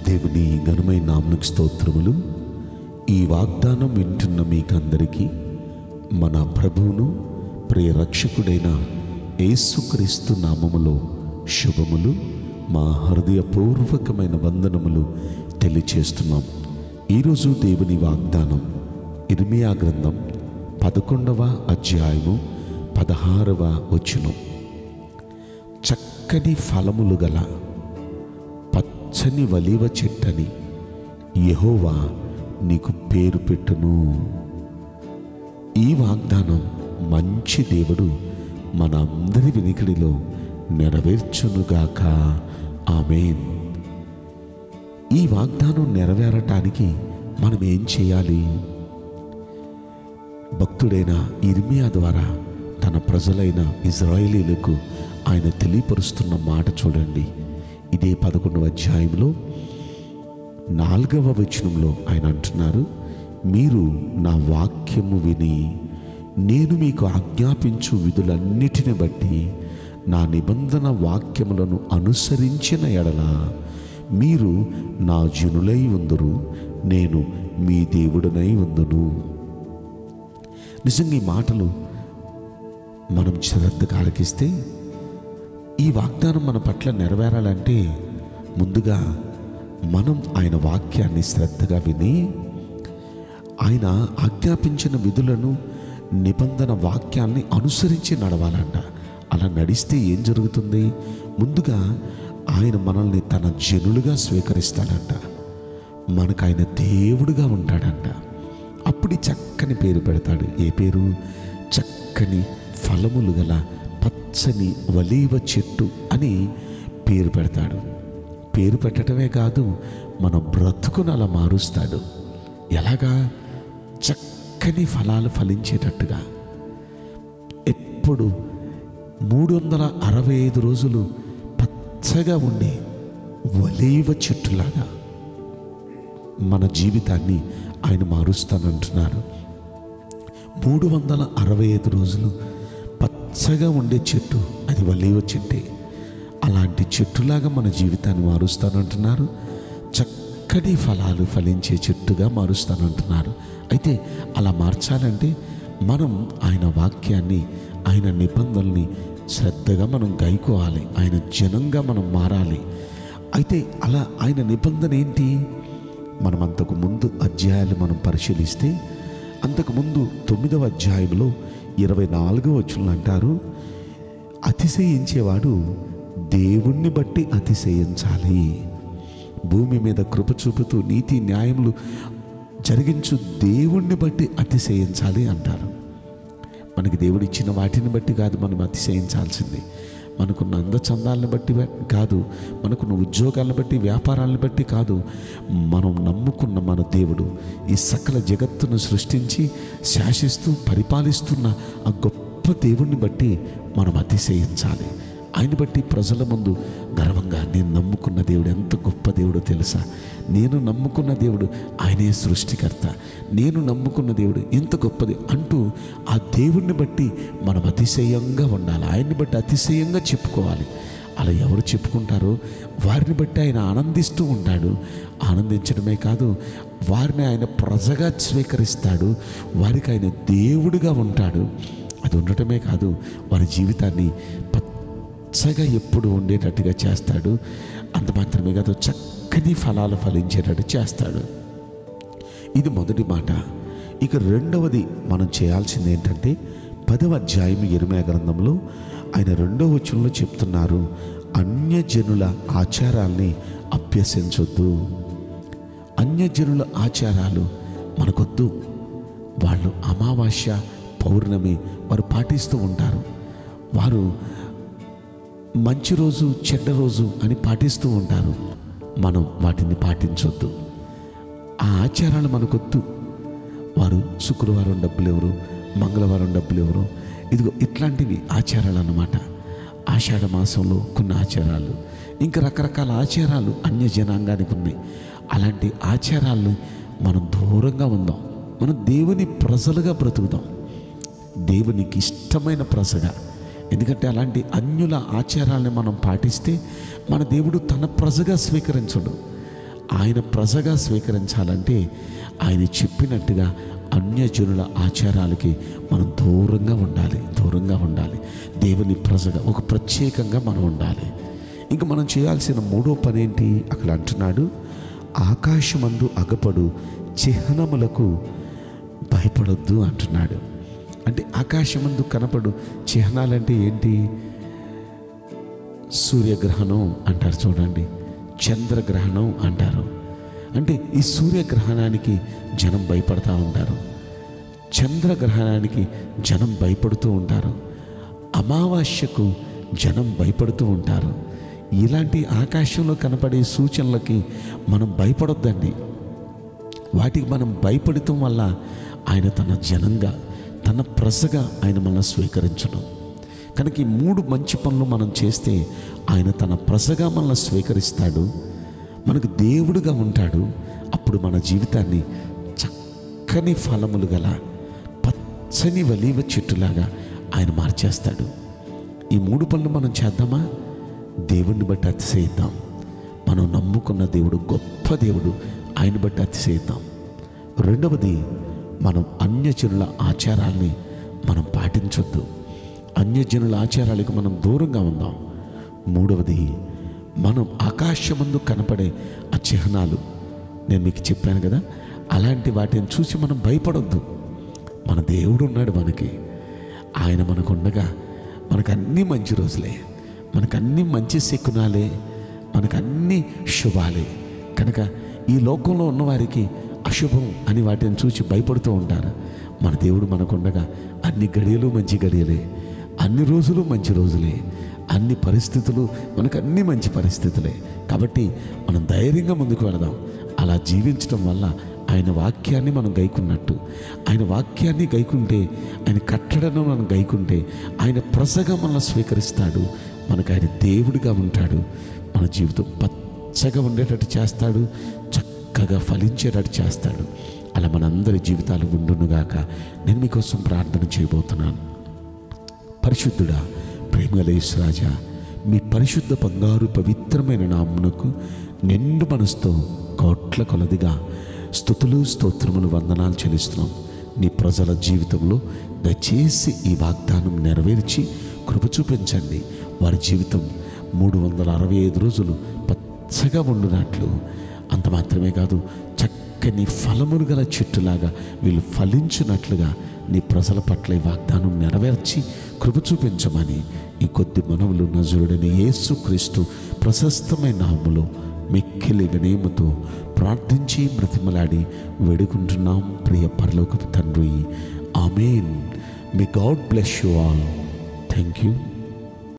దేవుని ఘనమైన నామనికి స్తోత్రములు ఈ వాగ్దానం వింటున్న మీకందరికీ మన ప్రభువును ప్రియ రక్షకుడైన యేసుక్రీస్తు నామములో శుభములు మా హృదయపూర్వకమైన వందనములు తెలియచేస్తున్నాం ఈరోజు దేవుని వాగ్దానం ఇర్మియా గ్రంథం పదకొండవ అధ్యాయము పదహారవ వచనం చక్కని ఫలములు గల పచ్చని వలివ చెట్టని యెహోవా నీకు పేరు పెట్టును ఈ వాగ్దానం మంచి దేవుడు మన అందరి వినికిడిలో నెరవేర్చునుగాక ఆమెన్ ఈ వాగ్దానం నెరవేరటానికి మనం ఏం చేయాలి భక్తుడైన ఇర్మియా ద్వారా తన ప్రజలైన ఇజ్రాయేలీలకు ఆయన తెలియపరుస్తున్న మాట చూడండి ఇదే పదకొండవ అధ్యాయంలో నాలుగవ వచనంలో ఆయన అంటున్నారు మీరు నా వాక్యము విని నేను మీకు ఆజ్ఞాపించు విధులన్నిటిని బట్టి నా నిబంధన వాక్యములను అనుసరించిన ఎడల మీరు నా జనులై ఉందురు నేను మీ దేవుడనై ఉందును నిజంగా ఈ మాటలు మనం శ్రద్ధగా ఆలకిస్తే ఈ వాగ్దానం మన పట్ల నెరవేరాలంటే ముందుగా మనం ఆయన వాక్యాన్ని శ్రద్ధగా విని ఆయన ఆజ్ఞాపించిన విధులను నిబంధన వాక్యాన్ని అనుసరించి నడవాలంట అలా నడిస్తే ఏం జరుగుతుంది ముందుగా ఆయన మనల్ని తన జనులుగా స్వీకరిస్తాడంట మనకు ఆయన దేవుడుగా ఉంటాడంట అప్పుడు ఈ చక్కని పేరు పెడతాడు ఏ పేరు చక్కని ఫలములు గల పచ్చని వలీవ చెట్టు అని పేరు పెడతాడు పేరు పెట్టడమే కాదు మన బ్రతుకును అలా మారుస్తాడు ఎలాగా చక్కని ఫలాలు ఫలించేటట్టుగా ఎప్పుడు మూడు వందల అరవై ఐదు రోజులు పచ్చగా ఉండే వలీవ చెట్టులాగా మన జీవితాన్ని ఆయన మారుస్తానంటున్నారు మూడు వందల అరవై ఐదు రోజులు పచ్చగా ఉండే చెట్టు అది వలీవ చెట్టే అలాంటి చెట్టులాగా మన జీవితాన్ని మారుస్తానంటున్నారు చక్కటి ఫలాలు ఫలించే చెట్టుగా మారుస్తానంటున్నారు అయితే అలా మార్చాలంటే మనం ఆయన వాక్యాన్ని ఆయన నిబంధనల్ని శ్రద్ధగా మనం గైకోవాలి ఆయన జనంగా మనం మారాలి అయితే అలా ఆయన నిబంధన ఏంటి మనం అంతకు ముందు అధ్యాయాలు మనం పరిశీలిస్తే అంతకుముందు తొమ్మిదవ అధ్యాయంలో ఇరవై నాలుగవ వచనంలో అంటారు అతిశయించేవాడు దేవుణ్ణి బట్టి అతిశయించాలి భూమి మీద కృప చూపుతూ నీతి న్యాయములు జరిగించు దేవుణ్ణి బట్టి అతిశయించాలి అంటారు మనకి దేవుడు ఇచ్చిన వాటిని బట్టి కాదు మనం అతిశయించాల్సింది మనకున్న అందచందాలను బట్టి కాదు మనకున్న ఉద్యోగాలను బట్టి వ్యాపారాలను బట్టి కాదు మనం నమ్ముకున్న మన దేవుడు ఈ సకల జగత్తును సృష్టించి శాసిస్తూ పరిపాలిస్తున్న ఆ గొప్ప దేవుణ్ణి బట్టి మనం అతిశయించాలి ఆయన బట్టి ప్రజల ముందు గర్వంగా నేను నమ్ముకున్న దేవుడు ఎంత గొప్ప దేవుడో తెలుసా నేను నమ్ముకున్న దేవుడు ఆయనే సృష్టికర్త నేను నమ్ముకున్న దేవుడు ఇంత గొప్పది అంటూ ఆ దేవుణ్ణి బట్టి మనం అతిశయంగా ఉండాలి ఆయన్ని బట్టి అతిశయంగా చెప్పుకోవాలి అలా ఎవరు చెప్పుకుంటారో వారిని బట్టి ఆయన ఆనందిస్తూ ఉంటాడు ఆనందించడమే కాదు వారిని ఆయన ప్రజగా స్వీకరిస్తాడు వారికి ఆయన దేవుడిగా ఉంటాడు అది ఉండటమే కాదు వారి జీవితాన్ని పచ్చగా ఎప్పుడు ఉండేటట్టుగా చేస్తాడు అంత మాత్రమే కాదు చక్కని ఫలాలు ఫలించేటట్టు చేస్తాడు ఇది మొదటి మాట ఇక రెండవది మనం చేయాల్సింది ఏంటంటే పదవ అధ్యాయం ఇరుమయ గ్రంథంలో ఆయన రెండవ వచనంలో చెప్తున్నారు అన్యజనుల ఆచారాల్ని అభ్యసించొద్దు అన్యజనుల ఆచారాలు మనకొద్దు వాళ్ళు అమావాస్య పౌర్ణమి వారు పాటిస్తూ ఉంటారు వారు మంచి రోజు చెడ్డ రోజు అని పాటిస్తూ ఉంటారు మనం వాటిని పాటించొద్దు ఆ ఆచారాలు మనకొద్దు వారు శుక్రవారం డబ్బులు ఎవరు మంగళవారం డబ్బులు ఎవరు ఇదిగో ఇట్లాంటివి ఆచారాలు అన్నమాట ఆషాఢ మాసంలో కొన్ని ఆచారాలు ఇంకా రకరకాల ఆచారాలు అన్య జనాంగానికి ఉన్నాయి అలాంటి ఆచారాలను మనం దూరంగా ఉందాం మనం దేవుని ప్రజలుగా బ్రతుకుదాం దేవునికి ఇష్టమైన ప్రజగా ఎందుకంటే అలాంటి అన్యుల ఆచారాలను మనం పాటిస్తే మన దేవుడు తన ప్రజగా స్వీకరించడు ఆయన ప్రజగా స్వీకరించాలంటే ఆయన చెప్పినట్టుగా అన్యజనుల ఆచారాలకి మనం దూరంగా ఉండాలి దూరంగా ఉండాలి దేవుని ప్రజగా ఒక ప్రత్యేకంగా మనం ఉండాలి ఇంకా మనం చేయాల్సిన మూడో పని ఏంటి అక్కడ అంటున్నాడు ఆకాశమందు అగపడు చిహ్నములకు భయపడొద్దు అంటున్నాడు అంటే ఆకాశమందు కనపడు చిహ్నాలంటే ఏంటి సూర్యగ్రహణం అంటారు చూడండి చంద్రగ్రహణం అంటారు అంటే ఈ సూర్యగ్రహణానికి జనం భయపడతా ఉంటారు చంద్రగ్రహణానికి జనం భయపడుతూ ఉంటారు అమావాస్యకు జనం భయపడుతూ ఉంటారు ఇలాంటి ఆకాశంలో కనపడే సూచనలకి మనం భయపడొద్దండి వాటికి మనం భయపడటం వల్ల ఆయన తన జనంగా తన ప్రజగా ఆయన మనల్ని స్వీకరించడం కనుక ఈ మూడు మంచి పనులు మనం చేస్తే ఆయన తన ప్రజగా మనల్ని స్వీకరిస్తాడు మనకు దేవుడుగా ఉంటాడు అప్పుడు మన జీవితాన్ని చక్కని ఫలములు గల పచ్చని వలీవ చెట్టులాగా ఆయన మార్చేస్తాడు ఈ మూడు పనులు మనం చేద్దామా దేవుణ్ణి బట్టి అతిశయిద్దాం మనం నమ్ముకున్న దేవుడు గొప్ప దేవుడు ఆయన బట్టి అతిశయిద్దాం రెండవది మనం అన్యజనుల ఆచారాల్ని మనం పాటించొద్దు అన్యజనుల ఆచారాలకు మనం దూరంగా ఉందాం మూడవది మనం ఆకాశమందు కనపడే ఆ చిహ్నాలు నేను మీకు చెప్పాను కదా అలాంటి వాటిని చూసి మనం భయపడొద్దు మన దేవుడు ఉన్నాడు మనకి ఆయన మనకు ఉండగా మనకు అన్నీ మంచి రోజులే మనకు అన్నీ మంచి శకునాలే మనకు అన్నీ శుభాలే కనుక ఈ లోకంలో ఉన్నవారికి అశుభం అని వాటిని చూసి భయపడుతూ ఉంటారు మన దేవుడు మనకుండగా అన్ని గడియలు మంచి గడియలే అన్ని రోజులు మంచి రోజులే అన్ని పరిస్థితులు మనకు అన్ని మంచి పరిస్థితులే కాబట్టి మనం ధైర్యంగా ముందుకు వెళదాం అలా జీవించడం వల్ల ఆయన వాక్యాన్ని మనం గైకున్నట్టు ఆయన వాక్యాన్ని గైకుంటే ఆయన కట్టడను మనం గైకుంటే ఆయన ప్రజగా మనల్ని స్వీకరిస్తాడు మనకు ఆయన దేవుడిగా ఉంటాడు మన జీవితం పచ్చగా ఉండేటట్టు చేస్తాడు చక్కగా ఫలించేటట్టు చేస్తాడు అలా మనందరి జీవితాలు ఉండునుగాక నేను మీకోసం ప్రార్థన చేయబోతున్నాను పరిశుద్ధుడా ప్రేమలేశ్వరాజా మీ పరిశుద్ధ బంగారు పవిత్రమైన నామునకు నిండు మనసుతో కోట్ల కొలదిగా స్థుతులు స్తోత్రములు వందనాలు చెల్లిస్తున్నాం నీ ప్రజల జీవితంలో దయచేసి ఈ వాగ్దానం నెరవేర్చి కృప చూపించండి వారి జీవితం మూడు వందల అరవై ఐదు రోజులు పచ్చగా ఉండునట్లు అంత మాత్రమే కాదు చక్కని ఫలములు గల చెట్టులాగా వీళ్ళు ఫలించినట్లుగా నీ ప్రజల పట్ల ఈ వాగ్దానం నెరవేర్చి కృప చూపించమని ఈ కొద్ది మనవులు నజరుడని యేసుక్రీస్తు ప్రశస్తమైన నామములో మిక్కిలి వినయముతో ప్రార్థించి బ్రతిమలాడి వేడుకుంటున్నాం ప్రియ పరలోకపు తండ్రి amen may God bless you all thank you